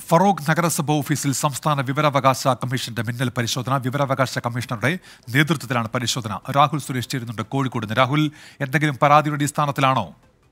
ഫറോക്ക് നഗരസഭ ഓഫീസിൽ സംസ്ഥാന വിവരാവകാശ കമ്മീഷന്റെ മിന്നൽ പരിശോധന വിവരാവകാശ കമ്മീഷണറുടെ നേതൃത്വത്തിലാണ് പരിശോധന രാഹുൽ സുരേഷ് ചേരുന്നുണ്ട് കോഴിക്കോട് നിന്ന് രാഹുൽ എന്തെങ്കിലും പരാതിയുടെ അടിസ്ഥാനത്തിലാണോ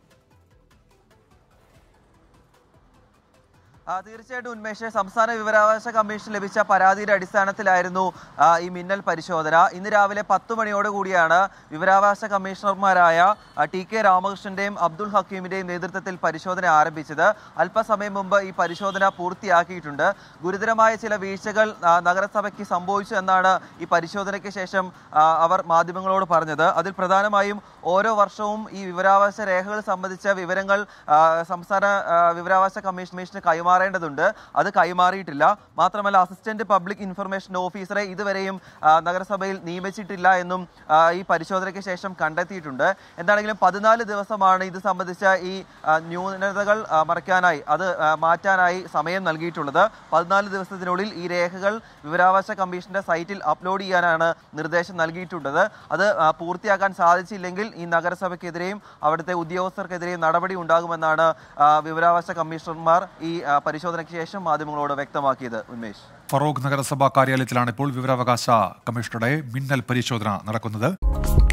ആ, തീർച്ചയായിട്ടും ഉന്മേഷ് സംസ്ഥാന വിവരാവകാശ കമ്മീഷൻ ലഭിച്ച പരാതിയുടെ അടിസ്ഥാനത്തിലായിരുന്നു ആ, ഈ മിന്നൽ പരിശോധന ഇന്ന് രാവിലെ പത്ത് മണിയോട് കൂടിയാണ് വിവരാവകാശ കമ്മീഷണർമാരായ ആ, ടി കെ രാമകൃഷ്ണന്റെയും അബ്ദുൾ ഹക്കീമിന്റെയും നേതൃത്വത്തിൽ പരിശോധന ആരംഭിച്ചത് അല്പസമയം മുമ്പ് ഈ പരിശോധന പൂർത്തിയാക്കിയിട്ടുണ്ട് ഗുരുതരമായ ചില വീഴ്ചകൾ ആ, നഗരസഭയ്ക്ക് സംഭവിച്ചു എന്നാണ് ഈ പരിശോധനയ്ക്ക് ശേഷം ആ, അവർ മാധ്യമങ്ങളോട് പറഞ്ഞത് അതിൽ പ്രധാനമായും ഓരോ വർഷവും ഈ വിവരാവകാശ രേഖകൾ സംബന്ധിച്ച വിവരങ്ങൾ ആ, സംസ്ഥാന ആ, വിവരാവകാശ കമ്മീഷൻ കമ്മീഷന് കൈമാറേണ്ടതുണ്ട് അത് കൈമാറിയിട്ടില്ല മാത്രമല്ല അസിസ്റ്റന്റ് പബ്ലിക് ഇൻഫർമേഷൻ ഓഫീസറെ ഇതുവരെയും ആ, നഗരസഭയിൽ നിയമിച്ചിട്ടില്ല എന്നും ആ, ഈ പരിശോധനയ്ക്ക് ശേഷം കണ്ടെത്തിയിട്ടുണ്ട് എന്താണെങ്കിലും പതിനാല് ദിവസമാണ് ഇത് സംബന്ധിച്ച ഈ ആ, ന്യൂനതകൾ ആ, മറയ്ക്കാനായി അത് ആ, മാറ്റാനായി സമയം നൽകിയിട്ടുള്ളത് പതിനാല് ദിവസത്തിനുള്ളിൽ ഈ രേഖകൾ വിവരാവകാശ കമ്മീഷന്റെ സൈറ്റിൽ അപ്ലോഡ് ചെയ്യാനാണ് നിർദ്ദേശം നൽകിയിട്ടുള്ളത് അത് ആ, പൂർത്തിയാക്കാൻ സാധിച്ചില്ലെങ്കിൽ ഈ നഗരസഭയ്ക്കെതിരെയും അവിടുത്തെ ഉദ്യോഗസ്ഥർക്കെതിരെയും നടപടി ഉണ്ടാകുമെന്നാണ് ആ, വിവരാവകാശ കമ്മീഷണർമാർ ഈ ആ, പരിശോധനയ്ക്ക് ശേഷം മാധ്യമങ്ങളോട് വ്യക്തമാക്കിയത് ഉന്മേഷ് ഫറോക്ക് നഗരസഭാ കാര്യാലയത്തിലാണ് ഇപ്പോൾ വിവരാവകാശ കമ്മീഷണറുടെ മിന്നൽ പരിശോധന നടക്കുന്നത്